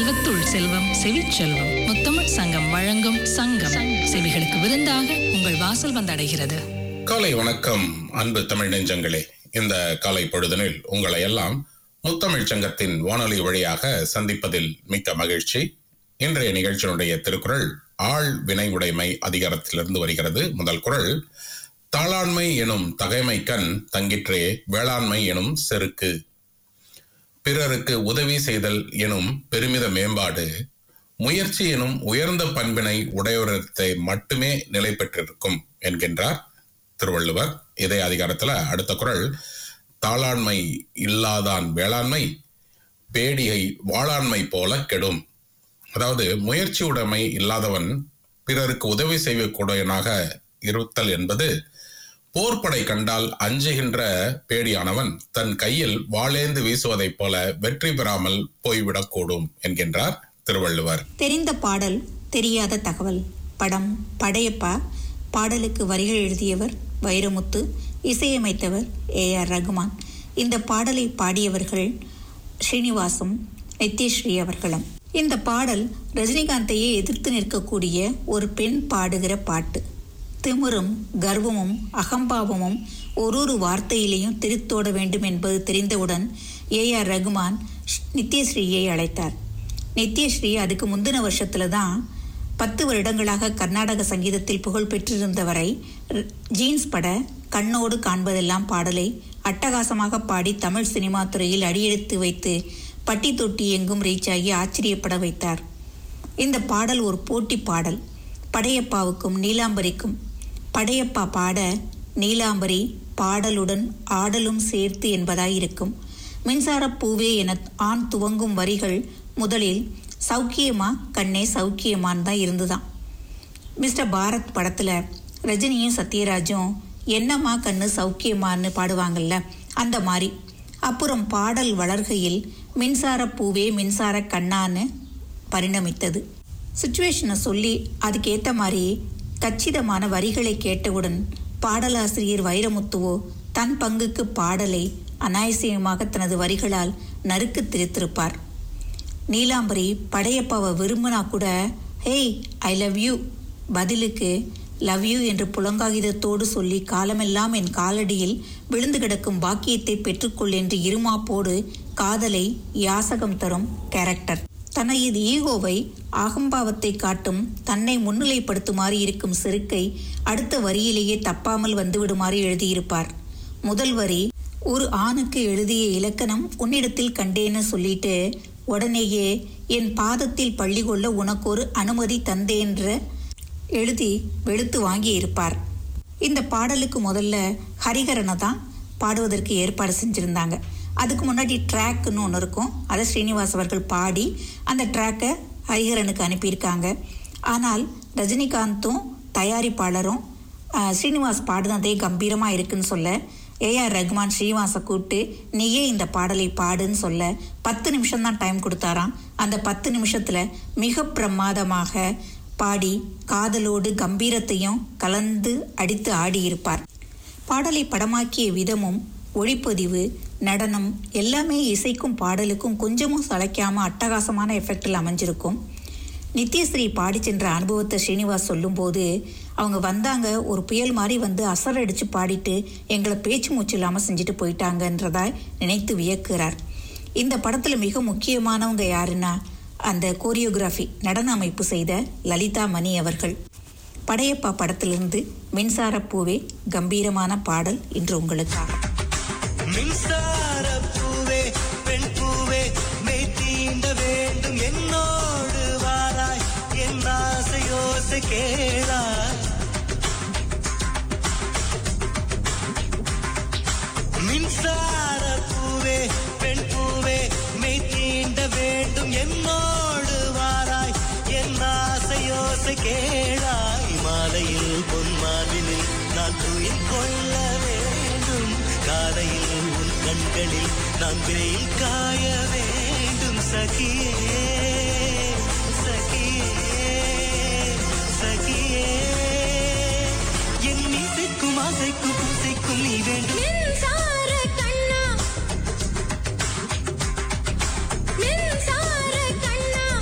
செல்வத்துள் செல்வம் செவிச்செல்வம் முத்தமிழ் சங்கம் வழங்கும் சங்கம் செவிகளுக்கு விருந்தாக உங்கள் வாசல் வந்தடைகிறது காலை வணக்கம் அன்பு தமிழ் நெஞ்சங்களே இந்த காலை பொழுதனில் உங்களை எல்லாம் முத்தமிழ் சங்கத்தின் வானொலி வழியாக சந்திப்பதில் மிக்க மகிழ்ச்சி இன்றைய நிகழ்ச்சியினுடைய திருக்குறள் ஆள் வினை உடைமை அதிகாரத்திலிருந்து வருகிறது முதல் குறள் தாளாண்மை எனும் தகைமை கண் தங்கிற்றே வேளாண்மை எனும் செருக்கு பிறருக்கு உதவி செய்தல் எனும் பெருமித மேம்பாடு முயற்சி எனும் உயர்ந்த பண்பினை உடையவரத்தை மட்டுமே நிலை பெற்றிருக்கும் என்கின்றார் திருவள்ளுவர் இதே அதிகாரத்துல அடுத்த குறள் தாளாண்மை இல்லாதான் வேளாண்மை பேடியை வாளாண்மை போல கெடும் அதாவது முயற்சி உடைமை இல்லாதவன் பிறருக்கு உதவி செய்யக்கூடியவனாக இருத்தல் என்பது போர்ப்படை கண்டால் அஞ்சுகின்ற பேடியானவன் தன் கையில் வாளேந்து வீசுவதைப் போல வெற்றி பெறாமல் போய்விடக்கூடும் என்கின்றார் திருவள்ளுவர் தெரிந்த பாடல் தெரியாத தகவல் படம் படையப்பா பாடலுக்கு வரிகள் எழுதியவர் வைரமுத்து இசையமைத்தவர் ஏ ஆர் ரகுமான் இந்த பாடலை பாடியவர்கள் ஸ்ரீனிவாசும் நித்யஸ்ரீ அவர்களும் இந்த பாடல் ரஜினிகாந்தையே எதிர்த்து நிற்கக்கூடிய ஒரு பெண் பாடுகிற பாட்டு திமிரும் கர்வமும் அகம்பாவமும் ஒரு ஒரு வார்த்தையிலையும் திருத்தோட வேண்டும் என்பது தெரிந்தவுடன் ஏ ஆர் ரகுமான் நித்யஸ்ரீயை அழைத்தார் நித்யஸ்ரீ அதுக்கு முந்தின வருஷத்துல தான் பத்து வருடங்களாக கர்நாடக சங்கீதத்தில் புகழ் பெற்றிருந்தவரை ர- ஜீன்ஸ் பட கண்ணோடு காண்பதெல்லாம் பாடலை அட்டகாசமாக பாடி தமிழ் சினிமா துறையில் அடியெடுத்து வைத்து பட்டி தொட்டி எங்கும் ரீச் ஆகி ஆச்சரியப்பட வைத்தார் இந்த பாடல் ஒரு போட்டி பாடல் படையப்பாவுக்கும் நீலாம்பரிக்கும் படையப்பா பாட நீலாம்பரி பாடலுடன் ஆடலும் சேர்த்து என்பதாயிருக்கும் மின்சாரப் பூவே என ஆண் துவங்கும் வரிகள் முதலில் சௌக்கியமா கண்ணே சௌக்கியமான்னு தான் இருந்துதான் மிஸ்டர் பாரத் படத்துல ரஜினியும் சத்யராஜும் என்னம்மா கண்ணு சௌக்கியமான்னு பாடுவாங்கல்ல அந்த மாதிரி அப்புறம் பாடல் வளர்கையில் மின்சார பூவே மின்சார கண்ணான்னு பரிணமித்தது சுச்சுவேஷனை சொல்லி அதுக்கேற்ற மாதிரி கச்சிதமான வரிகளை கேட்டவுடன் பாடலாசிரியர் வைரமுத்துவோ தன் பங்குக்கு பாடலை அனாயசியமாக தனது வரிகளால் நறுக்கு திரித்திருப்பார் நீலாம்பரி படையப்பாவை விரும்பினா கூட ஹேய் ஐ லவ் யூ பதிலுக்கு லவ் யூ என்று புலங்காகிதத்தோடு சொல்லி காலமெல்லாம் என் காலடியில் விழுந்து கிடக்கும் பாக்கியத்தை பெற்றுக்கொள் என்று இருமாப்போடு காதலை யாசகம் தரும் கேரக்டர் தனது ஈகோவை அகம்பாவத்தை காட்டும் தன்னை முன்னிலைப்படுத்துமாறு இருக்கும் செருக்கை அடுத்த வரியிலேயே தப்பாமல் வந்துவிடுமாறு எழுதியிருப்பார் முதல் வரி ஒரு ஆணுக்கு எழுதிய இலக்கணம் உன்னிடத்தில் கண்டேன்னு சொல்லிட்டு உடனேயே என் பாதத்தில் பள்ளி கொள்ள உனக்கு ஒரு அனுமதி தந்தேன்ற எழுதி வெளுத்து வாங்கி இருப்பார் இந்த பாடலுக்கு முதல்ல ஹரிஹரனை தான் பாடுவதற்கு ஏற்பாடு செஞ்சுருந்தாங்க அதுக்கு முன்னாடி ட்ராக்னு ஒன்று இருக்கும் அதை ஸ்ரீனிவாஸ் அவர்கள் பாடி அந்த ட்ராக்கை ஹரிஹரனுக்கு அனுப்பியிருக்காங்க ஆனால் ரஜினிகாந்தும் தயாரிப்பாளரும் ஆஹ், ஸ்ரீனிவாஸ் பாடுனதே கம்பீரமாக இருக்குன்னு சொல்ல ஏஆர் ரஹ்மான் ஸ்ரீனிவாசை கூப்பிட்டு நீயே இந்த பாடலை பாடுன்னு சொல்ல பத்து நிமிஷம் தான் டைம் கொடுத்தாராம் அந்த பத்து நிமிஷத்துல மிக பிரமாதமாக பாடி காதலோடு கம்பீரத்தையும் கலந்து அடித்து ஆடியிருப்பார் பாடலை படமாக்கிய விதமும் ஒளிப்பதிவு நடனம் எல்லாமே இசைக்கும் பாடலுக்கும் கொஞ்சமும் சளைக்காம அட்டகாசமான எஃபெக்டில் அமைஞ்சிருக்கும் நித்யஸ்ரீ பாடி சென்ற அனுபவத்தை ஸ்ரீனிவாஸ் சொல்லும்போது அவங்க வந்தாங்க ஒரு புயல் மாதிரி வந்து அசர் அடிச்சு பாடிட்டு எங்களை பேச்சு மூச்சு இல்லாமல் செஞ்சுட்டு போயிட்டாங்கன்றதா நினைத்து வியக்கிறார் இந்த படத்துல மிக முக்கியமானவங்க யாருன்னா அந்த கோரியோகிராஃபி நடன அமைப்பு செய்த லலிதா மணி அவர்கள் படையப்பா படத்திலிருந்து மின்சார பூவே கம்பீரமான பாடல் இன்று உங்களுக்காக மின்சார பூவே பெண் பூவே மெய் தீண்ட வேண்டும் என்னோடு வாராய் என் ஆசையோசை கேளாய் மின்சார பூவே பெண் பூவே மெய் தீண்ட வேண்டும் என்னோடு வாராய் என் ஆசையோசை கேளாய் மாலையில் பொன்மாலினில் நான் துயில் கொள்ள வேண்டும் காலையில் உன் கண்களில் நான் வெயில் காய வேண்டும் சகியே சகியே சகியே என் இசைக்கும் ஆசைக்கும் பூசைக்கும் நீ வேண்டும் மின்சார கண்ணா மின்சார கண்ணா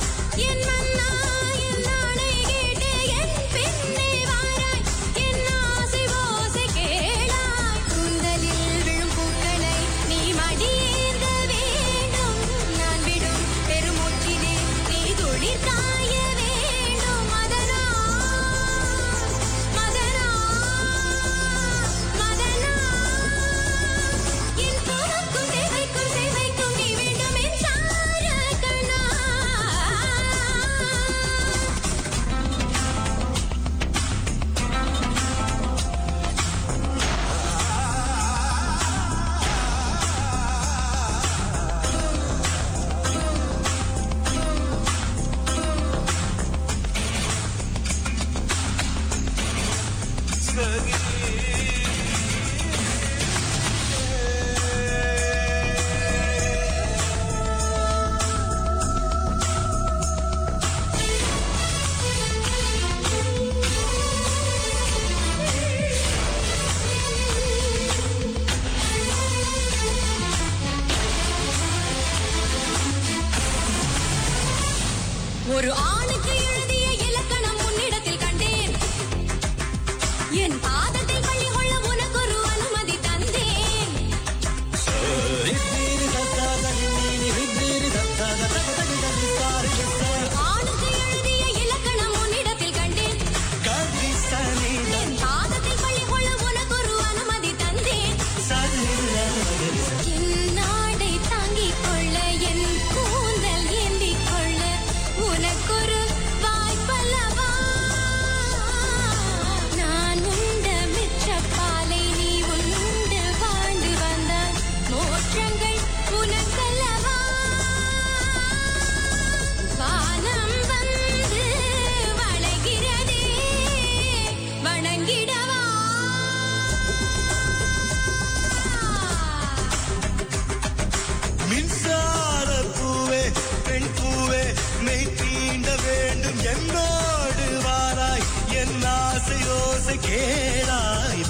ஆசை யோசை கேளாய்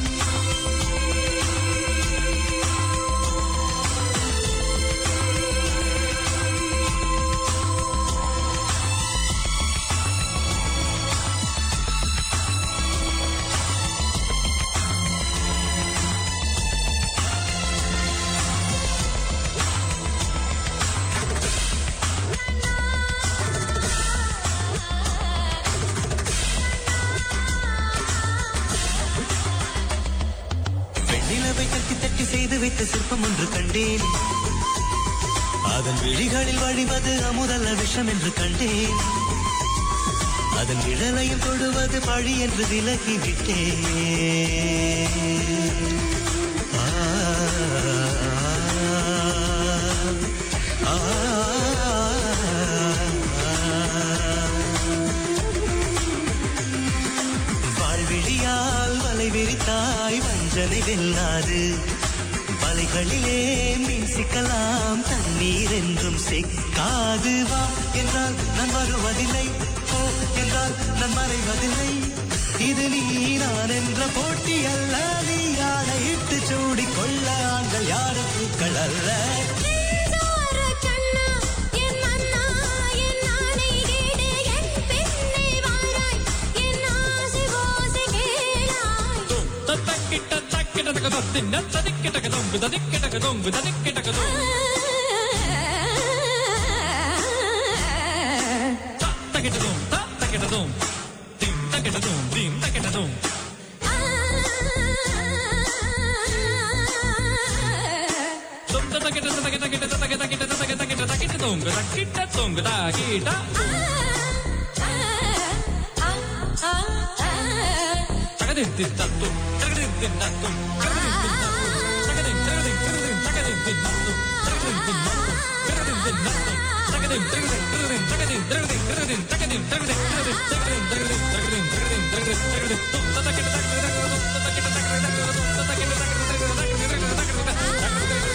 வெண்ணிலவை தட்டி தட்டி செய்து வைத்த சிற்பம் ஒன்று கண்டேன் அதன் விழிகளில் வழிவது அமுதல்ல விஷம் என்று கண்டேன் அதன் நிழலையும் தொடுவது பழி என்று விலகி விட்டேன் ஆ, ஆ, வாழ்விழியால் வலை விரித்தாய் வஞ்சனை வெல்லாது வலைகளிலே மீன் சிக்கலாம் தண்ணீர் என்றும் சிக்காது வா என்றால் நான் வருவதில்லை போ என்றால் நான் மறைவதில்லை இது நீ நான் என்ற போட்டி அல்ல நீ ஆணையிட்டு சூடி கொள்ள ஆண்கள் யாரும் பூக்கள் அல்ல நெஞ்சார கண்ணா என் மன்னா என் நாணை கேடு என் பெண்ணே வாராய் என் ஆசை ஓசை கேளாய் தக்கிட்ட தக்கிட்ட தக்க தின்ன ததிக்கிட்ட கதொங்கு ததிக்கிட்ட கதொங்கு ததிக்கிட்ட கதொங்கு தக்கிட்டதும் தக்கிட்டதும் திம் தக்கிட்டதும் திம் தக்கிட்டதும் தொம் தக்கிட்ட தக்கிட்ட தக்கிட்ட தக்கிட்ட தக்கிட்ட தக்கிட்ட தக்கிட்ட தக்கிட்ட தொங்கு தக்கிட்ட தொங்கு தக்கிட்ட தகதின் தித்தத்தும் தகதின் தின்னத்தும் தகதின் தின்னத்தும் தகதின் தகதின் தகதின் தகதின் தின்னத்தும் தகதின் தின்னத்தும் தகதின் தின்னத்தும் தகதின் தகதின் தகதின் தகதின் தகதின் தகதின் தகதின் தகதின் தகதின் தகதின் தகதின் தகதின் தகதின் தகதின் தும் ததக்கிட்ட தக்கிட்ட தக்கிட்ட தும் ததக்கிட்ட தக்கிட்ட தக்கிட்ட தும் ததக்கிட்ட தக்கிட்ட தக்கிட்ட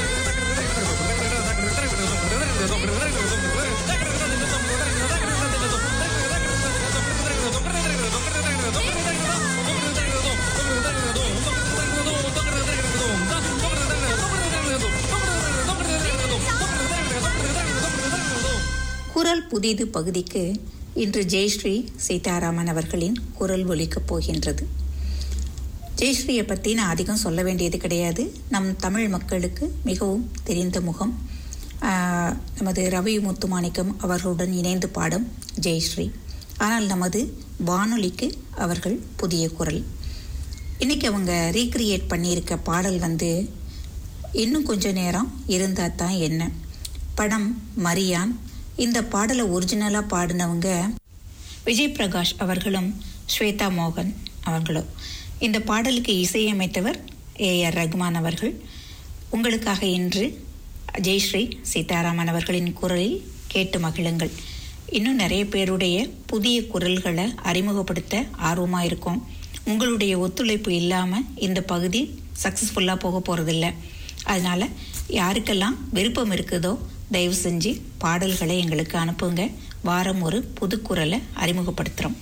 குரல் புதிது பகுதிக்கு இன்று ஜெயஸ்ரீ சீதாராமன் அவர்களின் குரல் ஒலிக்கப் போகின்றது ஜெயஸ்ரீயை பற்றி நான் அதிகம் சொல்ல வேண்டியது கிடையாது நம் தமிழ் மக்களுக்கு மிகவும் தெரிந்த முகம் ஆஹ், நமது ரவி முத்துமாணிக்கம் அவர்களுடன் இணைந்து பாடும் ஜெயஸ்ரீ ஆனால் நமது வானொலிக்கு அவர்கள் புதிய குரல் இன்னைக்கு அவங்க ரீக்ரியேட் பண்ணியிருக்க பாடல் வந்து இன்னும் கொஞ்ச நேரம் இருந்தால் தான் என்ன படம் மரியான் இந்த பாடலை ஒரிஜினலாக பாடினவங்க விஜய் பிரகாஷ் அவர்களும் ஸ்வேதா மோகன் அவர்களும் இந்த பாடலுக்கு இசையமைத்தவர் ஏ ஆர் ரகுமான் அவர்கள் உங்களுக்காக இன்று ஜெயஸ்ரீ சீதாராமன் அவர்களின் குரலில் கேட்டு மகிழுங்கள் இன்னும் நிறைய பேருடைய புதிய குரல்களை அறிமுகப்படுத்த ஆர்வமாக இருக்கும் உங்களுடைய ஒத்துழைப்பு இல்லாமல் இந்த பகுதி சக்ஸஸ்ஃபுல்லாக போக போகிறதில்ல அதனால் யாருக்கெல்லாம் விருப்பம் இருக்குதோ தயவு செஞ்சு பாடல்களை எங்களுக்கு அனுப்புங்க வாரம் ஒரு புது குரலை அறிமுகப்படுத்துகிறோம்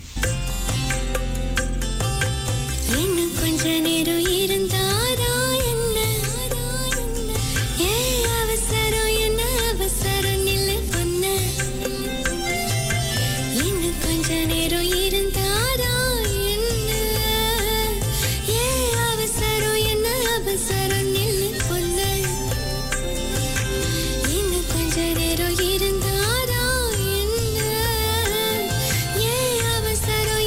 இன்னும் கொஞ்ச நேரம் இருந்தாரா என்ன ஏ அவசரம் என்ன அவசரம் நில்லு பொண்ண இன்னும் கொஞ்ச நேரம் இருந்தாரா என்ன ஏ அவசரம் என்ன அவசரம் நில்லு பொண்ண இன்னும் கொஞ்ச நேரம் இருந்தாரா என்ன ஏ அவசரம்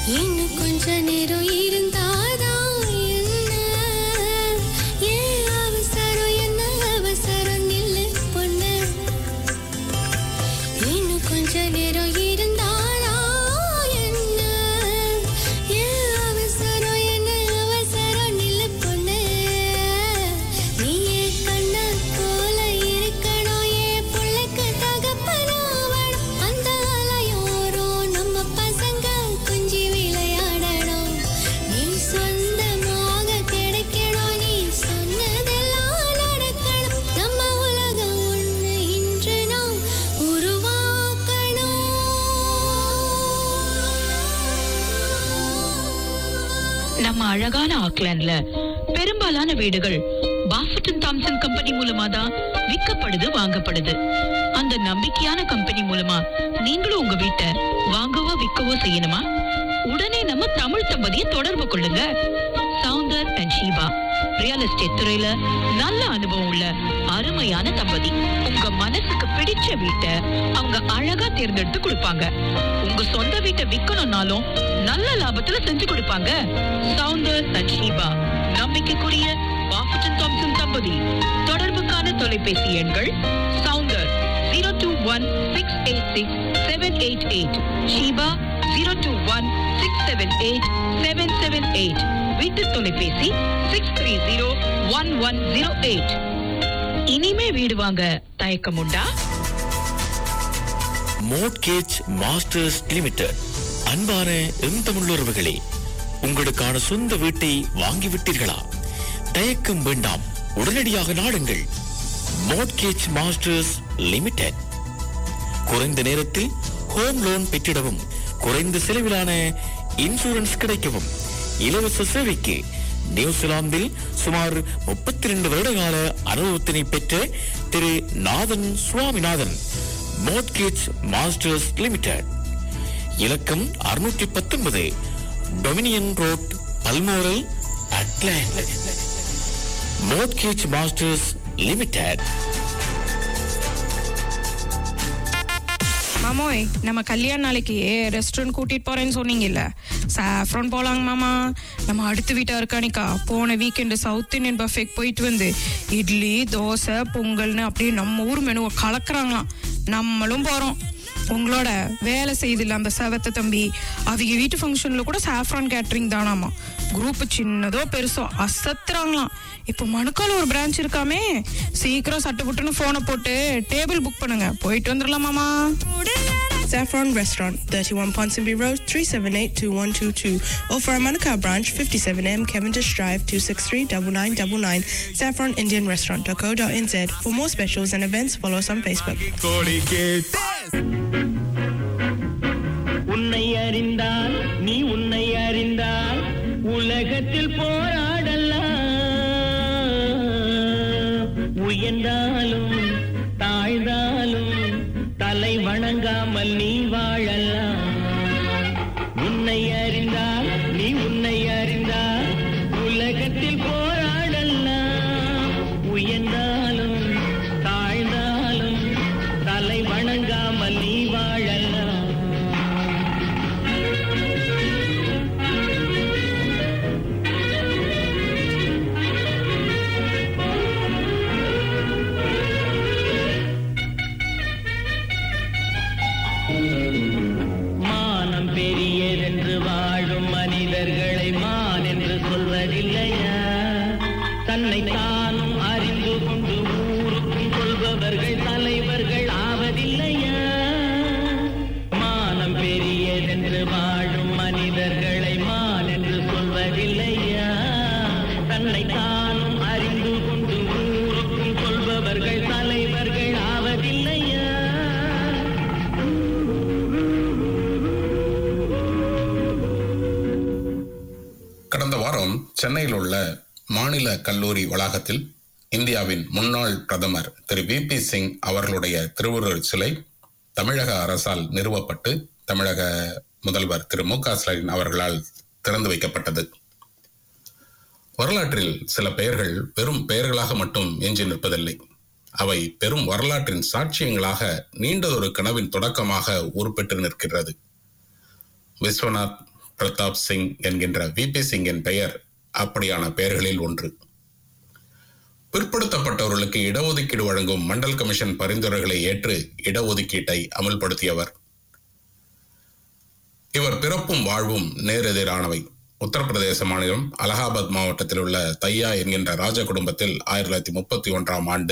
இன்னும் கொஞ்ச நேரம் இருந்தாதான் என்ன ஏன் அவசரம் என்ன அவசரம் நில்லு பொண்ணு இன்னும் கொஞ்ச நேரம் இருந்தாரா என்ன ஏன் அவசரம் என்ன அவசரம் நில்லு பொண்ணு நீ என் கண்ண போல இருக்கணும் என் பிள்ளைக்கு தகப்பனாவணும் அந்த அலையோரம் நம்ம பசங்க கொஞ்சி விளையாடணும் நீ சொந்தமாக கிடைக்கணும் நீ சொன்னதெல்லாம் நடக்கணும் நம்ம உலகம் ஒன்று இன்று நாம் உருவாக்கணும் நம்ம அழகான ஆக்லாண்ட்ல பெரும்பாலான வீடுகள் பாஃபட்டன் தாம்சன் கம்பெனி மூலமா தான் விற்கப்படுது வாங்கப்படுது அந்த நம்பிக்கையான கம்பெனி மூலமா நீங்களும் உங்க வீட்டை வாங்கவோ விற்கவோ செய்யணுமா உடனே நம்ம தமிழ் தம்பதியை தொடர்பு கொள்ளுங்க Soundar and Sheeba real estate துறையில நல்ல அனுபவம் உள்ள அருமையான தம்பதி உங்க மனசுக்கு பிடிச்ச வீட்டை அவங்க அழகா தேர்ந்தெடுத்து கொடுப்பாங்க உங்க சொந்த வீட்டை விக்கணும்னாலும் நல்ல லாபத்துல செஞ்சு கொடுப்பாங்க சவுந்தர் அண்ட் ஷீபா நம்பிக்கைக்குரிய பாஃபட்டன் தாம்சன் தம்பதி தொடர்புக்கான தொலைபேசி எண்கள் Soundar zero two one six eight six seven eight eight Sheeba zero two one six seven eight seven seven eight வீட்டு தொலைபேசி six three zero one one zero eight இனிமே வீடு வாங்க தயக்கம் உண்டா மோட்கேஜ் மாஸ்டர்ஸ் லிமிடெட் அன்பான எம் தமிழுறவுகளே உங்களுக்கான சொந்த வீட்டை வாங்கிவிட்டீர்களா தயக்கம் வேண்டாம் உடனடியாக நாடுங்கள் மோட்கேஜ் மாஸ்டர்ஸ் லிமிடெட் குறைந்த நேரத்தில் ஹோம் லோன் பெற்றிடவும் குறைந்த செலவிலான இன்சூரன்ஸ் கிடைக்கவும் இலவச சேவைக்கு நியூசிலாந்தில் சுமார் முப்பத்தி ரெண்டு வருடகால அனுபவத்தினை பெற்ற திரு Nathan Swaminathan Mortgage Masters Limited இலக்கம் அறுநூற்றி பத்தொன்பது Dominion Road Balmoral Auckland Mortgage Masters Limited மாமோய் நம்ம கல்யாண நாளைக்கு ரெஸ்டாரண்ட் கூட்டிட்டு போறேன்னு சொன்னீங்கல்ல சாஃப்ரான் போலாங்க மாமா நம்ம அடுத்த வீட்டா இருக்கானிக்கா போன வீக்கெண்டு சவுத் இந்தியன் பஃபேக்கு போயிட்டு வந்து இட்லி தோசை பொங்கல்னு அப்படியே நம்ம ஊர் மெனுவை கலக்குறாங்களாம் நம்மளும் போறோம் உங்களோட வேலை செய்தில்ல அந்த செவத்த தம்பி அவங்க வீட்டு ஃபங்க்ஷன்ல கூட சாஃப்ரான் கேட்டரிங் தானாமா குரூப் சின்னதோ பெருசோ அசத்துறாங்களாம் இப்போ மணுக்கால ஒரு பிரான்ச் இருக்காமே சீக்கிரம் சட்டு புட்டுன்னு போனை போட்டு டேபிள் புக் பண்ணுங்க போயிட்டு வந்துடலாமாமா Saffron Restaurant, 31 Ponsonby Road, 378-2122. Or for our Manukau branch, 57M Cavendish Drive, 263-9999. Saffron Indian Restaurant.co.nz. For more specials and events, follow us on Facebook. உன்னை அறிந்தால் நீ உன்னை அறிந்தால் உலகத்தில் போராடலாம் உயர்ந்தாலும் தாழ்ந்தாலும் தலை வணங்காமல் நீ வாழலாம் உன்னை அறிந்தால் நீ உன்னை அறிந்தால் உலகத்தில் போராடலாம் உயர்ந்தாலும் தாழ்ந்தாலும் தலை வணங்காமல் நீ வாழலாம் மானம் பெரியதென்று வாழும் மனிதர்களை மான் என்று சொல்வதில்லையா தன்னை தானும் அறிந்து கொண்டு ஊருக்கும் கொள்பவர்கள் தலைவர்கள் ஆவதில்லையா மானம் பெரியதென்று வாழும் மனிதர்களை மான் என்று சொல்வதில்லையா தன்னை தானும் அறிந்து கொண்டு ஊருக்கும் கொள்பவர்கள் தலைவர்கள் ஆவதில்லையா கடந்த வாரம் சென்னையில் உள்ள மாநில கல்லூரி வளாகத்தில் இந்தியாவின் முன்னாள் பிரதமர் திரு வி பி சிங் அவர்களுடைய திருவுருவச் சிலை தமிழக அரசால் நிறுவப்பட்டு தமிழக முதல்வர் திரு மு க ஸ்டாலின் அவர்களால் திறந்து வைக்கப்பட்டது வரலாற்றில் சில பெயர்கள் வெறும் பெயர்களாக மட்டும் எஞ்சி நிற்பதில்லை அவை பெரும் வரலாற்றின் சாட்சியங்களாக நீண்டதொரு கனவின் தொடக்கமாக உருப்பெற்று நிற்கிறது விஸ்வநாத் பிரதாப் சிங் என்கின்ற விபி சிங்கின் பெயர் அப்படியான பெயர்களில் ஒன்று பிற்படுத்தப்பட்டவர்களுக்கு இடஒதுக்கீடு வழங்கும் மண்டல் கமிஷன் பரிந்துரைகளை ஏற்று இடஒதுக்கீட்டை அமல்படுத்தியவர் இவர் பிறப்பும் வாழ்வும் நேரெதிரானவை உத்தரப்பிரதேச மாநிலம் அலகாபாத் மாவட்டத்தில் உள்ள தையா என்கின்ற ராஜ குடும்பத்தில் ஆயிரத்தி தொள்ளாயிரத்தி முப்பத்தி ஒன்றாம் ஆண்டு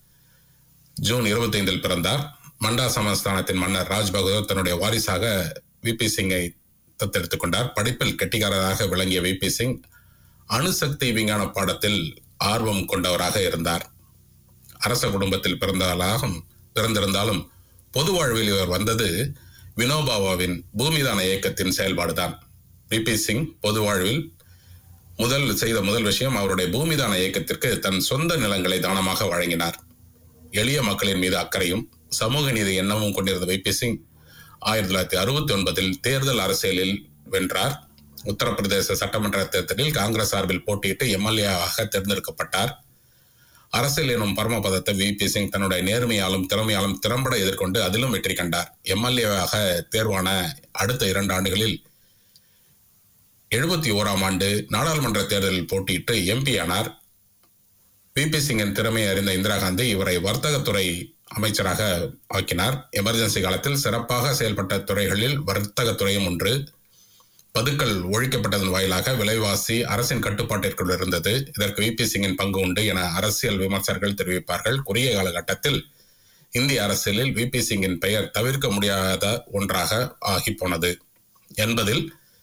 ஜூன் இருபத்தைந்தில் பிறந்தார் மண்டா சமஸ்தானத்தின் மன்னர் ராஜ் பகதூர் தன்னுடைய வாரிசாக விபி சிங்கை தத்தெடுத்துக் கொண்டார் படிப்பில் கெட்டிக்காரராக விளங்கிய விபி சிங் அணுசக்தி விஞ்ஞான பாடத்தில் ஆர்வம் கொண்டவராக இருந்தார் அரச குடும்பத்தில் பிறந்தாலும் பிறந்திருந்தாலும் பொது வாழ்வில் இவர் வந்தது வினோபாவாவின் பூமிதான இயக்கத்தின் செயல்பாடுதான் விபி சிங் பொது வாழ்வில் முதல் செய்த முதல் விஷயம் அவருடைய பூமிதான இயக்கத்திற்கு தன் சொந்த நிலங்களை தானமாக வழங்கினார் எளிய மக்களின் மீது அக்கறையும் சமூக நீதி எண்ணமும் கொண்டிருந்த விபி சிங் ஆயிரத்தி தொள்ளாயிரத்தி அறுபத்தி ஒன்பதில் தேர்தல் அரசியலில் வென்றார் உத்தரப்பிரதேச சட்டமன்ற தேர்தலில் காங்கிரஸ் சார்பில் போட்டியிட்டு எம்எல்ஏ ஆக தேர்ந்தெடுக்கப்பட்டார் அரசியல் எனும் பரமபதத்தை வி பி சிங் தன்னுடைய நேர்மையாலும் திறமையாலும் திறம்பட எதிர்கொண்டு அதிலும் வெற்றி கண்டார் எம்எல்ஏவாக தேர்வான அடுத்த இரண்டு ஆண்டுகளில் எழுபத்தி ஓராம் ஆண்டு நாடாளுமன்ற தேர்தலில் போட்டியிட்டு எம்பி ஆனார் விபி சிங்கின் திறமையை அறிந்த இந்திரா காந்தி இவரை வர்த்தகத்துறை அமைச்சராக ஆக்கினார் எமர்ஜென்சி காலத்தில் சிறப்பாக செயல்பட்ட துறைகளில் வர்த்தகத்துறையும் ஒன்று பதுக்கல் ஒழிக்கப்பட்டதன் வாயிலாக விலைவாசி அரசின் கட்டுப்பாட்டிற்குள் இருந்தது இதற்கு விபி சிங்கின் பங்கு உண்டு என அரசியல் விமர்சகர்கள் தெரிவிப்பார்கள் குறுகிய காலகட்டத்தில் இந்திய அரசியலில் விபி சிங்கின் பெயர் தவிர்க்க முடியாத ஒன்றாக ஆகி போனது என்பதில்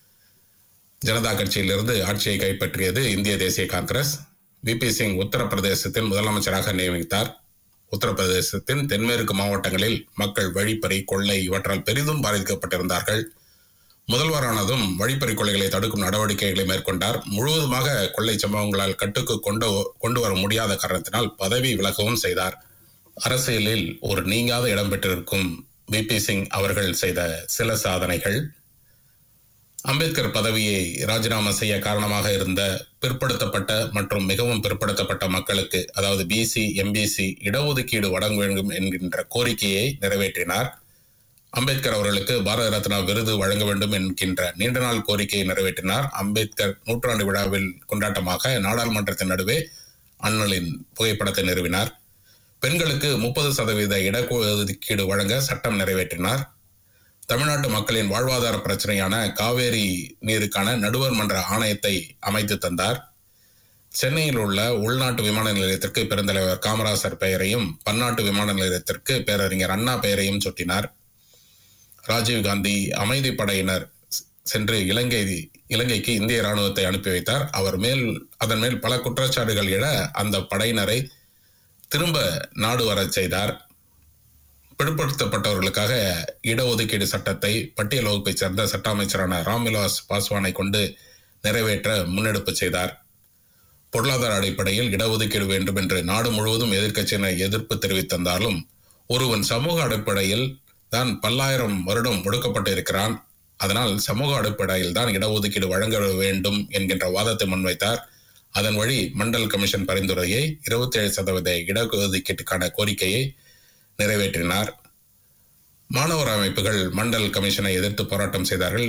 ஜனதா கட்சியிலிருந்து ஆட்சியை கைப்பற்றியது இந்திய தேசிய காங்கிரஸ் விபி சிங் உத்தரப்பிரதேசத்தின் முதலமைச்சராக நியமித்தார் உத்தரப்பிரதேசத்தின் தென்மேற்கு மாவட்டங்களில் மக்கள் வழிப்பறி கொள்ளை இவற்றால் பெரிதும் பாதிக்கப்பட்டிருந்தார்கள் முதல்வரானதும் வழிப்பறி கொள்ளைகளை தடுக்கும் நடவடிக்கைகளை மேற்கொண்டார் முழுவதுமாக கொள்ளை சம்பவங்களால் கட்டுக்கு கொண்டு கொண்டு வர முடியாத காரணத்தினால் பதவி விலகவும் செய்தார் அரசியலில் ஒரு நீங்காத இடம் பெற்றிருக்கும் விபி சிங் அவர்கள் செய்த சில சாதனைகள் அம்பேத்கர் பதவியை ராஜினாமா செய்ய காரணமாக இருந்த பிற்படுத்தப்பட்ட மற்றும் மிகவும் பிற்படுத்தப்பட்ட மக்களுக்கு அதாவது பிசி எம்பிசி இடஒதுக்கீடு வழங்க வேண்டும் என்கின்ற கோரிக்கையை நிறைவேற்றினார் அம்பேத்கர் அவர்களுக்கு பாரத ரத்னா விருது வழங்க வேண்டும் என்கின்ற நீண்ட நாள் கோரிக்கையை நிறைவேற்றினார் அம்பேத்கர் நூற்றாண்டு விழாவில் கொண்டாட்டமாக நாடாளுமன்றத்தின் நடுவே அண்ணலின் புகைப்படத்தை நிறுவினார் பெண்களுக்கு முப்பது சதவீத இடஒதுக்கீடு வழங்க சட்டம் நிறைவேற்றினார் தமிழ்நாட்டு மக்களின் வாழ்வாதார பிரச்சனையான காவேரி நீருக்கான நடுவர் மன்ற ஆணையத்தை அமைத்து தந்தார் சென்னையில் உள்ள உள்நாட்டு விமான நிலையத்திற்கு பெருந்தலைவர் காமராசர் பெயரையும் பன்னாட்டு விமான நிலையத்திற்கு பேரறிஞர் அண்ணா பெயரையும் சுட்டினார் ராஜீவ் காந்தி அமைதி படையினர் சென்று இலங்கை இலங்கைக்கு இந்திய ராணுவத்தை அனுப்பி வைத்தார் அவர் மேல் அதன் மேல் பல குற்றச்சாட்டுகள் எழ அந்த படையினரை திரும்ப நாடு வரச் செய்தார் பிற்படுத்தப்பட்டவர்களுக்காக இடஒதுக்கீடு சட்டத்தை பட்டியல் வகுப்பைச் சேர்ந்த சட்ட அமைச்சரான ராம்விலாஸ் பாஸ்வானை கொண்டு நிறைவேற்ற முன்னெடுப்பு செய்தார் பொருளாதார அடிப்படையில் இடஒதுக்கீடு வேண்டும் என்று நாடு முழுவதும் எதிர்க்கட்சியினர் எதிர்ப்பு தெரிவித்திருந்தாலும் ஒருவன் சமூக அடிப்படையில் தான் பல்லாயிரம் வருடம் ஒடுக்கப்பட்டு இருக்கிறான் அதனால் சமூக அடிப்படையில் தான் இடஒதுக்கீடு வழங்க வேண்டும் என்கின்ற வாதத்தை முன்வைத்தார் அதன் வழி மண்டல் கமிஷன் பரிந்துரையை இருபத்தி ஏழு சதவீத இடஒதுக்கீட்டுக்கான கோரிக்கையை நிறைவேற்றினார் மாணவர் அமைப்புகள் மண்டல் கமிஷனை எதிர்த்து போராட்டம் செய்தார்கள்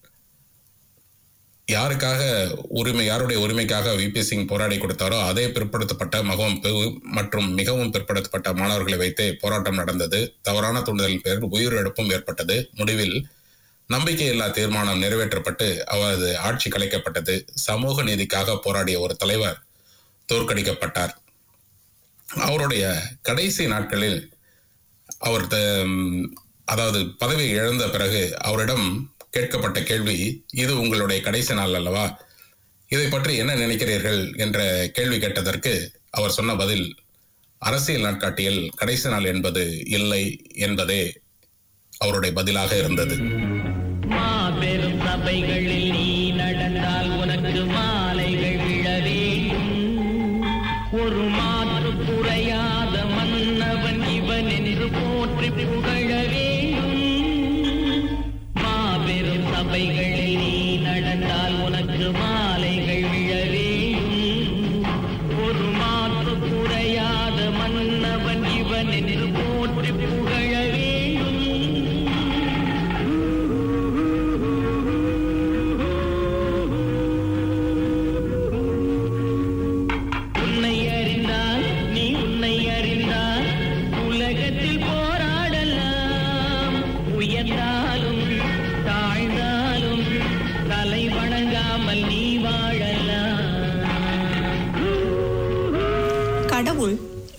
யாருக்காக உரிமை யாருடைய உரிமைக்காக விபி சிங் போராடி கொடுத்தாரோ அதே பிற்படுத்தப்பட்ட மகவும் பெ- மற்றும் மிகவும் பிற்படுத்தப்பட்ட மாணவர்களை வைத்து போராட்டம் நடந்தது தவறான தூண்டுதலின் பேரில் உயிரிழப்பும் ஏற்பட்டது முடிவில் நம்பிக்கையில்லா தீர்மானம் நிறைவேற்றப்பட்டு அவரது ஆட்சி கலைக்கப்பட்டது சமூக நீதிக்காக போராடிய ஒரு தலைவர் தோற்கடிக்கப்பட்டார் அவருடைய கடைசி நாட்களில் அவர் த- அதாவது பதவி இழந்த பிறகு அவரிடம் கேட்கப்பட்ட கேள்வி இது உங்களுடைய கடைசி நாள் அல்லவா இதை பற்றி என்ன நினைக்கிறீர்கள் என்ற கேள்வி கேட்டதற்கு அவர் சொன்ன பதில் அரசியல் நாட்காட்டியில் கடைசி நாள் என்பது இல்லை என்பதே அவருடைய பதிலாக இருந்தது மாபெரும் சபைகளில் நீ நடந்தால் உனக்கு மாலைகள் விழ வேண்டும் ஒரு மாற்று குறையாத மன்னவன் இவன் என்று போற்றி புகழ வேண்டும் மாபெரும் சபைகளில் நீ நடந்தால் உனக்கு மாலைகள் விழ வேண்டும் ஒரு மாற்று குறையாத மன்னவன் இவன் என்று போற்றி புகழ வேண்டும்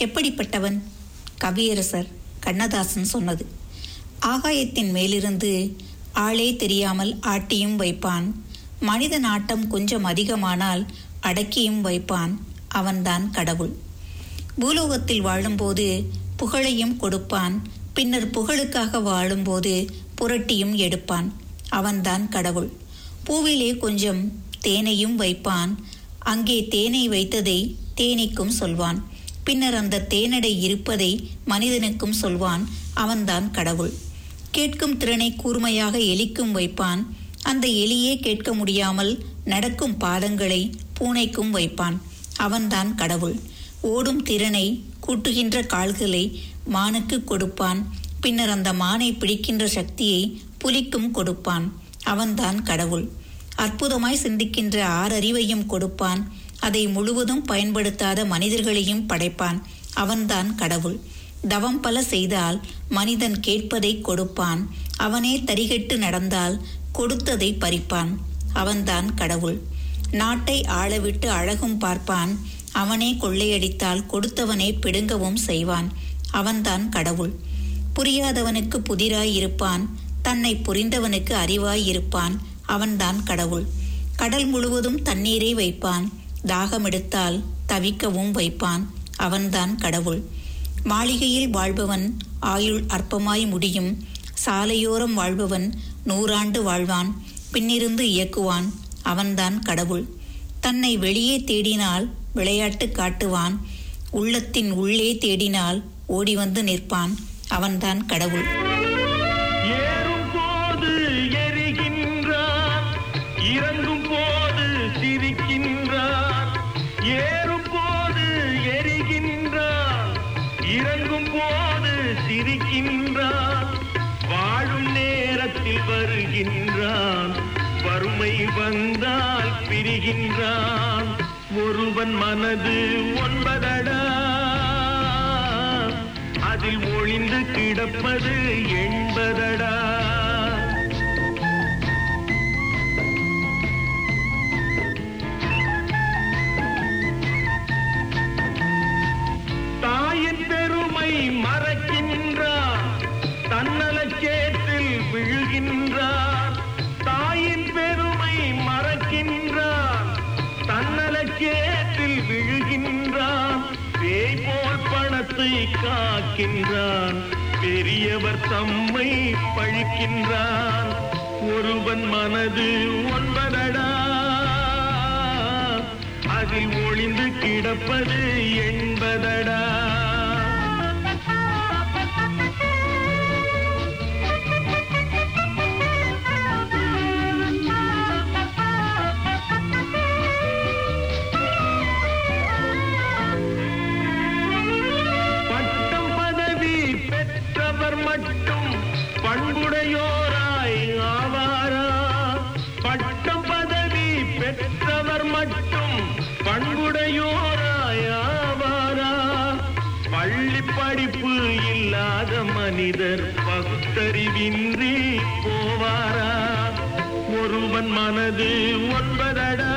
எப்படிப்பட்டவன் கவியரசர் கண்ணதாசன் சொன்னது ஆகாயத்தின் மேலிருந்து ஆளே தெரியாமல் ஆட்டியும் வைப்பான் மனித நாட்டம் கொஞ்சம் அதிகமானால் அடக்கியும் வைப்பான் அவன்தான் கடவுள் பூலோகத்தில் வாழும்போது புகழையும் கொடுப்பான் பின்னர் புகழுக்காக வாழும்போது புரட்டியும் எடுப்பான் அவன்தான் கடவுள் பூவிலே கொஞ்சம் தேனையும் வைப்பான் அங்கே தேனை வைத்ததை தேனீக்கும் சொல்வான் பின்னர் அந்த தேனடை இருப்பதை மனிதனுக்கும் சொல்வான் அவன்தான் கடவுள் கேட்கும் திறனை கூர்மையாக எலிக்கும் வைப்பான் அந்த எலியே கேட்க முடியாமல் நடக்கும் பாதங்களை பூனைக்கும் வைப்பான் அவன்தான் கடவுள் ஓடும் திறனை கூட்டுகின்ற கால்களை மானுக்கு கொடுப்பான் பின்னர் அந்த மானை பிடிக்கின்ற சக்தியை புலிக்கும் கொடுப்பான் அவன்தான் கடவுள் அற்புதமாய் சிந்திக்கின்ற ஆறறிவையும் கொடுப்பான் அதை முழுவதும் பயன்படுத்தாத மனிதர்களையும் படைப்பான் அவன்தான் கடவுள் தவம் பல செய்தால் மனிதன் கேட்பதை கொடுப்பான் அவனே தரிகெட்டு நடந்தால் கொடுத்ததை பறிப்பான் அவன்தான் கடவுள் நாட்டை ஆளவிட்டு அழகும் பார்ப்பான் அவனே கொள்ளையடித்தால் கொடுத்தவனே பிடுங்கவும் செய்வான் அவன்தான் கடவுள் புரியாதவனுக்கு புதிராய் இருப்பான் தன்னை புரிந்தவனுக்கு அறிவாய் இருப்பான் அவன்தான் கடவுள் கடல் முழுவதும் தண்ணீரை வைப்பான் தாகமெடுத்தால் தவிக்கவும் வைப்பான் அவன்தான் கடவுள் மாளிகையில் வாழ்பவன் ஆயுள் அற்பமாய் முடியும் சாலையோரம் வாழ்பவன் நூறாண்டு வாழ்வான் பின்னிருந்து இயக்குவான் அவன்தான் கடவுள் தன்னை வெளியே தேடினால் விளையாட்டு காட்டுவான் உள்ளத்தின் உள்ளே தேடினால் ஓடி வந்து நிற்பான் அவன்தான் கடவுள் ஏறும் போது எரிகின்றார் இறங்கும் போது சிரிக்கின்றார் ஏறும் போது எரிகின்றார் இறங்கும் போது சிரிக்கின்றார் வாழும் நேரத்தில் வருகின்றான் வறுமை வந்தால் பிரிகின்றான் ஒருவன் மனது ஒன்பதடா அதில் ஒளிந்து கிடப்பது எண்பதடா தாயின் பெருமை மறக்கின்றார் தன்னலச்சேற்றில் விழுகின்றார் தாயின் பெருமை மறக்கின்றார் தன்னலச்சேற்றில் விழுகின்றான் பேய் போல் பணத்தை காக்கின்றான் பெரியவர் தம்மை பழிக்கின்றான் ஒருவன் மனது ஒன்பதடா அதில் ஒளிந்து கிடப்பது என்பதடா பட்டம் பதவி பெற்றவர் மட்டும் பண்புடையோராய் ஆவாரா பட்டம் பதவி பெற்றவர் மட்டும் பண்புடையோராய் ஆவாரா பள்ளி படிப்பு இல்லாத மனிதர் பகுத்தறிவின்றி போவாரா ஒருவன் மனது ஒன்பதடா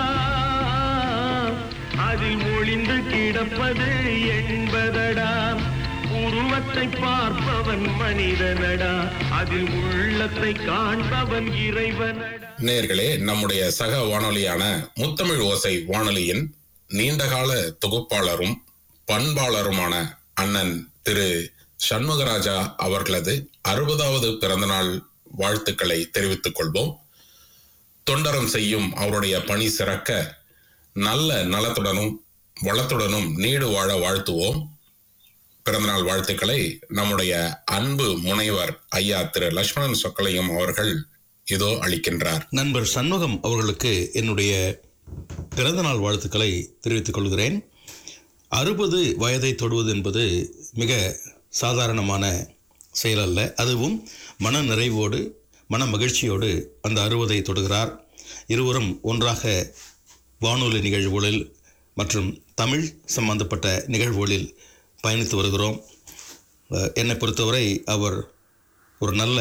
அதில் ஒளிந்து கிடப்பது என்பதடா உருவத்தை பார்ப்பவன் மனிதனடா அதில் உள்ளத்தை காண்பவன் இறைவனடா நேர்களே நம்முடைய சக வானொலியான முத்தமிழ் ஓசை வானொலியின் நீண்டகால தொகுப்பாளரும் பண்பாளருமான அண்ணன் திரு சண்முகராஜா அவர்களது அறுபதாவது பிறந்தநாள் வாழ்த்துக்களை தெரிவித்துக் கொள்வோம் தொண்டரம் செய்யும் அவருடைய பணி சிறக்க நல்ல நலத்துடனும் வளத்துடனும் நீடு வாழ வாழ்த்துவோம் பிறந்தநாள் வாழ்த்துக்களை நம்முடைய அன்பு முனைவர் ஐயா திரு லட்சுமணன் சொக்கலையும் அவர்கள் இதோ அளிக்கின்றார் நண்பர் சண்முகம் அவர்களுக்கு என்னுடைய பிறந்தநாள் வாழ்த்துக்களை தெரிவித்துக் கொள்கிறேன் அறுபது வயதை தொடுவது என்பது மிக சாதாரணமான செயல் அல்ல அதுவும் மன நிறைவோடு மன மகிழ்ச்சியோடு அந்த அறுபதை தொடுகிறார் இருவரும் ஒன்றாக வானொலி நிகழ்வுகளில் மற்றும் தமிழ் சம்பந்தப்பட்ட நிகழ்வுகளில் பயணித்து வருகிறோம் அஹ், என்னை பொறுத்தவரை அவர் ஒரு நல்ல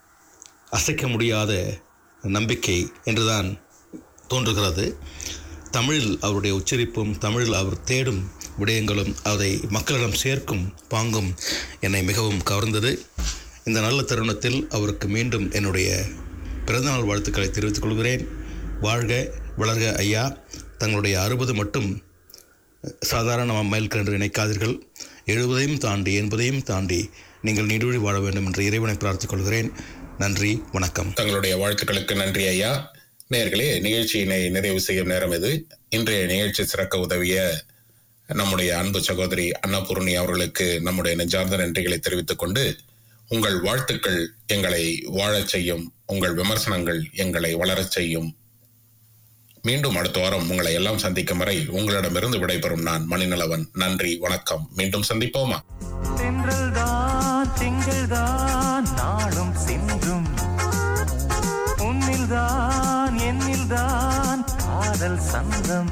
அசைக்க முடியாத நம்பிக்கை என்றுதான் தோன்றுகிறது தமிழில் அவருடைய உச்சரிப்பும் தமிழில் அவர் தேடும் விடயங்களும் அதை மக்களிடம் சேர்க்கும் பாங்கும் என்னை மிகவும் கவர்ந்தது இந்த நல்ல தருணத்தில் அவருக்கு மீண்டும் என்னுடைய பிறந்தநாள் வாழ்த்துக்களை தெரிவித்துக் கொள்கிறேன் வாழ்க வளர்க ஐயா தங்களுடைய அறுபது மட்டும் சாதாரண மைல்கள் என்று நினைக்காதீர்கள் எழுபதையும் தாண்டி எண்பதையும் தாண்டி நீங்கள் நீடூழி வாழ வேண்டும் என்று இறைவனை பிரார்த்திக் கொள்கிறேன் நன்றி வணக்கம் தங்களுடைய வாழ்த்துக்களுக்கு நன்றி ஐயா நேர்களே நிகழ்ச்சியினை நிறைவு செய்யும் நேரம் இது இன்றைய நிகழ்ச்சி சிறக்க உதவிய நம்முடைய அன்பு சகோதரி அன்னபூர்ணி அவர்களுக்கு நம்முடைய நெஞ்சார்ந்த நன்றிகளை தெரிவித்துக் கொண்டு உங்கள் வாழ்த்துக்கள் எங்களை வாழச் செய்யும் உங்கள் விமர்சனங்கள் எங்களை வளரச் செய்யும் மீண்டும் அடுத்த வாரம் உங்களை எல்லாம் சந்திக்கும் வரை உங்களிடமிருந்து விடைபெறும் நான் மணிநலவன் நன்றி வணக்கம் மீண்டும் சந்திப்போமா தென்றல் தான் திங்கள் தான் நாளும் சென்றும் உன்னில் தான் என்னில் தான் காதல் சந்தம்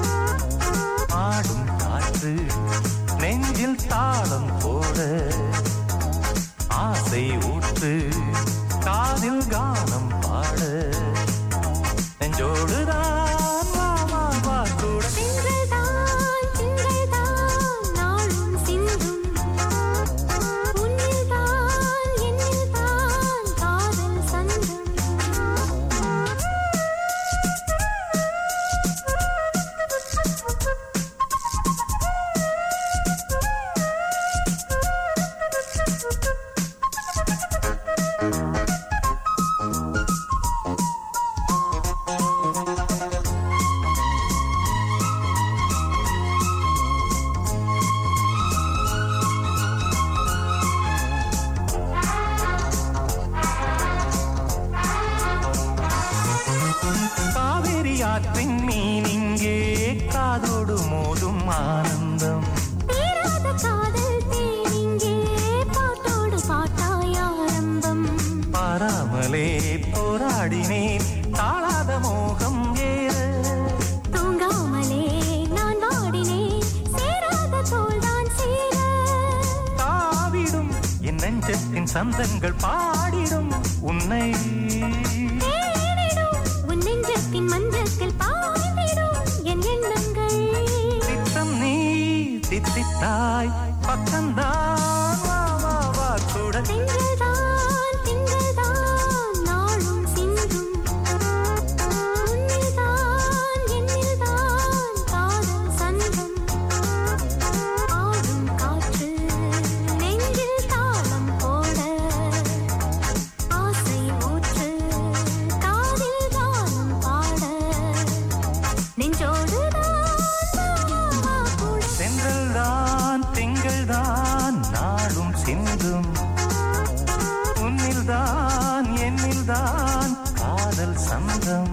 ஆடும் காற்று நெஞ்சில் தாளம் போட ஆசை ஊற்று காதில் கானம் பாட நெஞ்சோடுதான் வா வா வா கூட திங்கள்தான் திங்கள்தான் நாளும் சிந்தும் உன்னில்தான் என்னில்தான் காதல் சந்தம் காவிரி ஆற்றின் மீன் இங்கே காதோடு மோதும் ஆனந்தம் தீராத காதல் தேனிங்கே பாட்டோடு பாட்டாய் ஆரம்பம் பாராமலே போராடினேன் தாழாத மோகம் ஏற தூங்காமலே நான் வாடினேன் சேராத தோல்தான் சேர தாவிடும் என் நெஞ்சத்தின் சந்தங்கள் பாடிடும் உன்னை தேடிடும் உன் நெஞ்சத்தின் மஞ்சத்தில் பாய்ந்திடும் என் எண்ணங்கள் திட்டம் நீ தித்தித்தாய் பக்கம்தான் வா வா வா கூட திங்கள்தான் திங்கள்தான் நாளும் சிந்தும் உன்னில்தான் என்னில்தான் காதல் சந்தம் ஆடும் காற்று நெஞ்சில் தாளம் போட ஆசை ஊற்று காதில் கானம் பாட நெஞ்சோடுதான் கூட சென்றல் தான் திங்கள் தான் நாளும் சிந்தும் உன்னில் தான் என்னில் தான் காதல் சந்தம்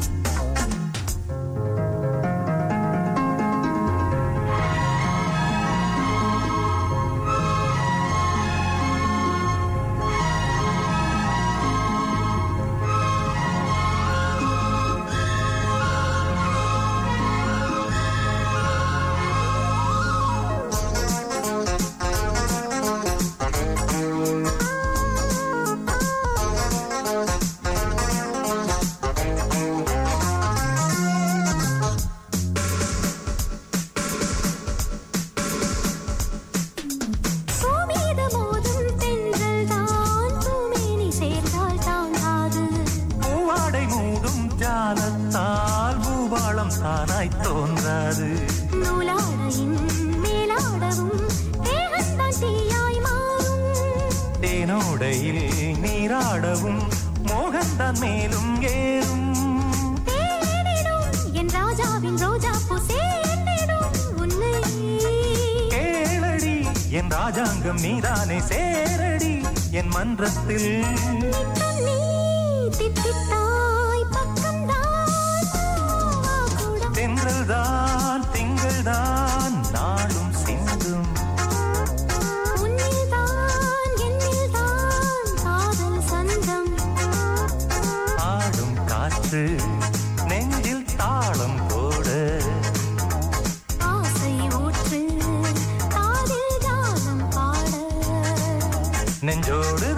பூமீது மோதும் தென்றல் தான் பூமேனி சேர்ந்தால் தாங்காது பூவாடை மூடும் ஜாலத்தால் பூபாளம் தானாய் தோன்றாது நூலாடையின் மேலாடவும் தேகத்தான் தீயாய் மாறும் தேனோடையில் நீராடவும் மோகந்தான் மேலும் ஏறும் தேடிடும் என் ராஜாவின் ரோஜா பூ சேர்ந்திடும் உன்னை கேளடி என் ராஜாங்கம் நீதானே சேரடி என் மன்றத்தில் நித்தம் நீ தித்தித்தாய் பக்கம்தான் வா கூட தென்றல் தான் திங்கள் தான் நாளும் சிந்தும் உன்னில்தான் என்னில்தான் காதல் சந்தம் ஆடும் காற்று நெஞ்சில் தாளம் போட ஆசை ஊற்று காதில் கானம் பாட நெஞ்சோடு